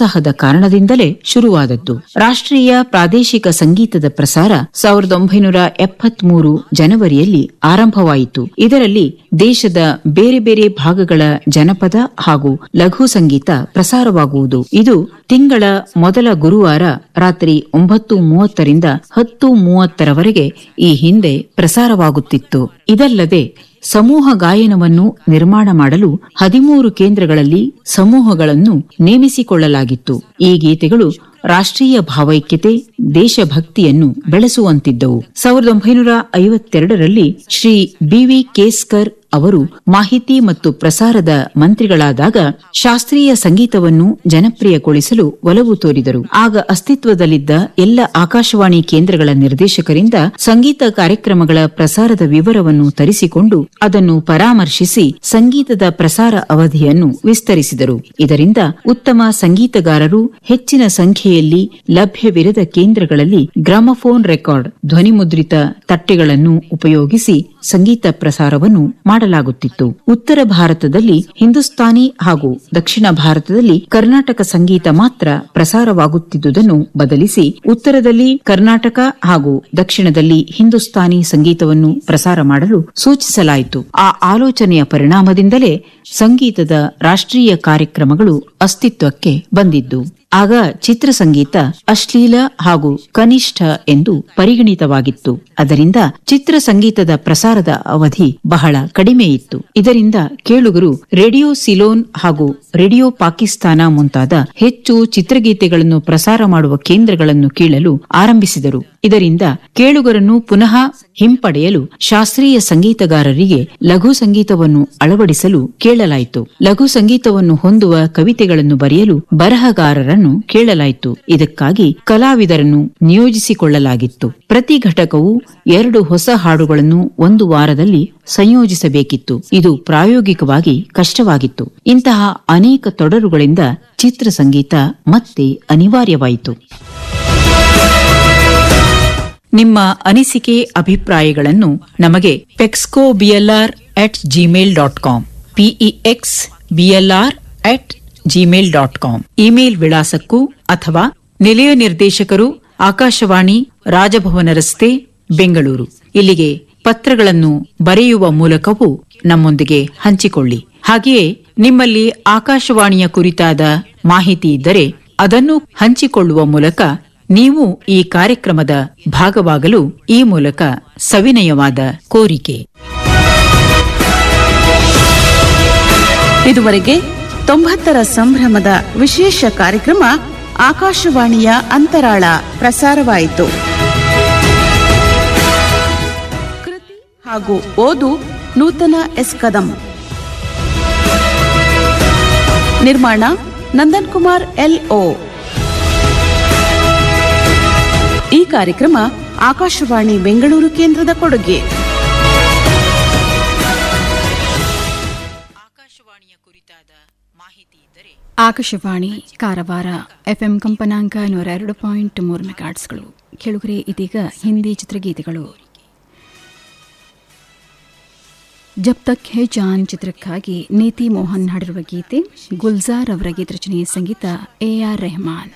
ಪ್ರೋತ್ಸಾಹದ ಕಾರಣದಿಂದಲೇ ಶುರುವಾದದ್ದು ರಾಷ್ಟ್ರೀಯ ಪ್ರಾದೇಶಿಕ ಸಂಗೀತದ ಪ್ರಸಾರ ಸಾವಿರದ ಒಂಬೈನೂರ ಎಪ್ಪತ್ಮೂರು ಜನವರಿಯಲ್ಲಿ ಆರಂಭವಾಯಿತು ಇದರಲ್ಲಿ ದೇಶದ ಬೇರೆ ಬೇರೆ ಭಾಗಗಳ ಜನಪದ ಹಾಗೂ ಲಘು ಸಂಗೀತ ಪ್ರಸಾರವಾಗುವುದು ಇದು ತಿಂಗಳ ಮೊದಲ ಗುರುವಾರ ರಾತ್ರಿ ಒಂಬತ್ತು ಮೂವತ್ತರಿಂದ ಹತ್ತು ಮೂವತ್ತರವರೆಗೆ ಈ ಹಿಂದೆ ಪ್ರಸಾರವಾಗುತ್ತಿತ್ತು ಇದಲ್ಲದೆ ಸಮೂಹ ಗಾಯನವನ್ನು ನಿರ್ಮಾಣ ಮಾಡಲು ಹದಿಮೂರು ಕೇಂದ್ರಗಳಲ್ಲಿ ಸಮೂಹಗಳನ್ನು ನೇಮಿಸಿಕೊಳ್ಳಲಾಗಿತ್ತು ಈ ಗೀತೆಗಳು ರಾಷ್ಟ್ರೀಯ ಭಾವೈಕ್ಯತೆ ದೇಶಭಕ್ತಿಯನ್ನು ಬೆಳೆಸುವಂತಿದ್ದವು ಸಾವಿರದ ಒಂಬೈನೂರ ಐವತ್ತೆರಡರಲ್ಲಿ ಶ್ರೀ ಬಿವಿ ಕೇಸ್ಕರ್ ಅವರು ಮಾಹಿತಿ ಮತ್ತು ಪ್ರಸಾರದ ಮಂತ್ರಿಗಳಾದಾಗ ಶಾಸ್ತ್ರೀಯ ಸಂಗೀತವನ್ನು ಜನಪ್ರಿಯಗೊಳಿಸಲು ಒಲವು ತೋರಿದರು ಆಗ ಅಸ್ತಿತ್ವದಲ್ಲಿದ್ದ ಎಲ್ಲ ಆಕಾಶವಾಣಿ ಕೇಂದ್ರಗಳ ನಿರ್ದೇಶಕರಿಂದ ಸಂಗೀತ ಕಾರ್ಯಕ್ರಮಗಳ ಪ್ರಸಾರದ ವಿವರವನ್ನು ತರಿಸಿಕೊಂಡು ಅದನ್ನು ಪರಾಮರ್ಶಿಸಿ ಸಂಗೀತದ ಪ್ರಸಾರ ಅವಧಿಯನ್ನು ವಿಸ್ತರಿಸಿದರು ಇದರಿಂದ ಉತ್ತಮ ಸಂಗೀತಗಾರರು ಹೆಚ್ಚಿನ ಸಂಖ್ಯೆಯಲ್ಲಿ ಲಭ್ಯವಿರದ ಕೇಂದ್ರಗಳಲ್ಲಿ ಗ್ರಾಮಫೋನ್ ರೆಕಾರ್ಡ್ ಧ್ವನಿಮುದ್ರಿತ ತಟ್ಟೆಗಳನ್ನು ಉಪಯೋಗಿಸಿ ಸಂಗೀತ ಪ್ರಸಾರವನ್ನು ಮಾಡಲಾಗುತ್ತಿತ್ತು ಉತ್ತರ ಭಾರತದಲ್ಲಿ ಹಿಂದೂಸ್ತಾನಿ ಹಾಗೂ ದಕ್ಷಿಣ ಭಾರತದಲ್ಲಿ ಕರ್ನಾಟಕ ಸಂಗೀತ ಮಾತ್ರ ಪ್ರಸಾರವಾಗುತ್ತಿದ್ದುದನ್ನು ಬದಲಿಸಿ ಉತ್ತರದಲ್ಲಿ ಕರ್ನಾಟಕ ಹಾಗೂ ದಕ್ಷಿಣದಲ್ಲಿ ಹಿಂದೂಸ್ತಾನಿ ಸಂಗೀತವನ್ನು ಪ್ರಸಾರ ಮಾಡಲು ಸೂಚಿಸಲಾಯಿತು ಆ ಆಲೋಚನೆಯ ಪರಿಣಾಮದಿಂದಲೇ ಸಂಗೀತದ ರಾಷ್ಟ್ರೀಯ ಕಾರ್ಯಕ್ರಮಗಳು ಅಸ್ತಿತ್ವಕ್ಕೆ ಬಂದಿದ್ದು ಆಗ ಚಿತ್ರಸಂಗೀತ ಅಶ್ಲೀಲ ಹಾಗೂ ಕನಿಷ್ಠ ಎಂದು ಪರಿಗಣಿತವಾಗಿತ್ತು ಅದರಿಂದ ಚಿತ್ರಸಂಗೀತದ ಪ್ರಸಾರದ ಅವಧಿ ಬಹಳ ಕಡಿಮೆ ಇತ್ತು ಇದರಿಂದ ಕೇಳುಗರು ರೇಡಿಯೋ ಸಿಲೋನ್ ಹಾಗೂ ರೇಡಿಯೋ ಪಾಕಿಸ್ತಾನ ಮುಂತಾದ ಹೆಚ್ಚು ಚಿತ್ರಗೀತೆಗಳನ್ನು ಪ್ರಸಾರ ಮಾಡುವ ಕೇಂದ್ರಗಳನ್ನು ಕೀಳಲು ಆರಂಭಿಸಿದರು ಇದರಿಂದ ಕೇಳುಗರನ್ನು ಪುನಃ ಹಿಂಪಡೆಯಲು ಶಾಸ್ತ್ರೀಯ ಸಂಗೀತಗಾರರಿಗೆ ಲಘು ಸಂಗೀತವನ್ನು ಅಳವಡಿಸಲು ಕೇಳಲಾಯಿತು ಲಘು ಸಂಗೀತವನ್ನು ಹೊಂದುವ ಕವಿತೆಗಳನ್ನು ಬರೆಯಲು ಬರಹಗಾರರನ್ನು ಕೇಳಲಾಯಿತು ಇದಕ್ಕಾಗಿ ಕಲಾವಿದರನ್ನು ನಿಯೋಜಿಸಿಕೊಳ್ಳಲಾಗಿತ್ತು ಪ್ರತಿ ಘಟಕವು ಎರಡು ಹೊಸ ಹಾಡುಗಳನ್ನು ಒಂದು ವಾರದಲ್ಲಿ ಸಂಯೋಜಿಸಬೇಕಿತ್ತು ಇದು ಪ್ರಾಯೋಗಿಕವಾಗಿ ಕಷ್ಟವಾಗಿತ್ತು ಇಂತಹ ಅನೇಕ ತೊಡರುಗಳಿಂದ ಚಿತ್ರಸಂಗೀತ ಮತ್ತೆ ಅನಿವಾರ್ಯವಾಯಿತು ನಿಮ್ಮ ಅನಿಸಿಕೆ ಅಭಿಪ್ರಾಯಗಳನ್ನು ನಮಗೆ ಪೆಕ್ಸ್ಕೋ BLR at Gmail dot com PEX BLR at Gmail dot com email ವಿಳಾಸಕ್ಕೂ ಅಥವಾ ನಿಲಯ ನಿರ್ದೇಶಕರು ಆಕಾಶವಾಣಿ ರಾಜಭವನ ರಸ್ತೆ ಬೆಂಗಳೂರು ಇಲ್ಲಿಗೆ ಪತ್ರಗಳನ್ನು ಬರೆಯುವ ಮೂಲಕವೂ ನಮ್ಮೊಂದಿಗೆ ಹಂಚಿಕೊಳ್ಳಿ ಹಾಗೆಯೇ ನಿಮ್ಮಲ್ಲಿ ಆಕಾಶವಾಣಿಯ ಕುರಿತಾದ ಮಾಹಿತಿ ಇದ್ದರೆ ಅದನ್ನು ಹಂಚಿಕೊಳ್ಳುವ ಮೂಲಕ ನೀವು ಈ ಕಾರ್ಯಕ್ರಮದ ಭಾಗವಾಗಲು ಈ ಮೂಲಕ ಸವಿನಯವಾದ ಕೋರಿಕೆ ಇದುವರೆಗೆ ತೊಂಬತ್ತರ ಸಂಭ್ರಮದ ವಿಶೇಷ ಕಾರ್ಯಕ್ರಮ ಆಕಾಶವಾಣಿಯ ಅಂತರಾಳ ಪ್ರಸಾರವಾಯಿತು ಕೃತಿ ಹಾಗೂ ಓದು ನೂತನ ಎಸ್ ಕದಂ ನಿರ್ಮಾಣ ನಂದನ್ ಕುಮಾರ್ ಎಲ್ ಓ ಈ ಕಾರ್ಯಕ್ರಮ ಆಕಾಶವಾಣಿ ಬೆಂಗಳೂರು ಕೇಂದ್ರದ ಕೊಡುಗೆ ಆಕಾಶವಾಣಿಯ ಕುರಿತಾದ ಮಾಹಿತಿ ಇದ್ದರೆ ಆಕಾಶವಾಣಿ ಕಾರವಾರ ಎಫ್ಎಂ ಕಂಪನಾಂಕ ನೂರ ಎರಡು ಪಾಯಿಂಟ್ ಮೂರು ಮೆಗಾಟ್ಸ್ಗಳು ಕೆಳಗರೆ ಇದೀಗ ಹಿಂದಿ ಚಿತ್ರಗೀತೆಗಳು ಜಬ್ ತಕ್ ಹೇ ಜಾನ್ ಚಿತ್ರಕ್ಕಾಗಿ ನೀತಿ ಮೋಹನ್ ಹಾಡಿರುವ ಗೀತೆ ಗುಲ್ಜಾರ್ ಅವರ ಗೀತರಚನೆ ಸಂಗೀತ ಎ ಆರ್ ರೆಹಮಾನ್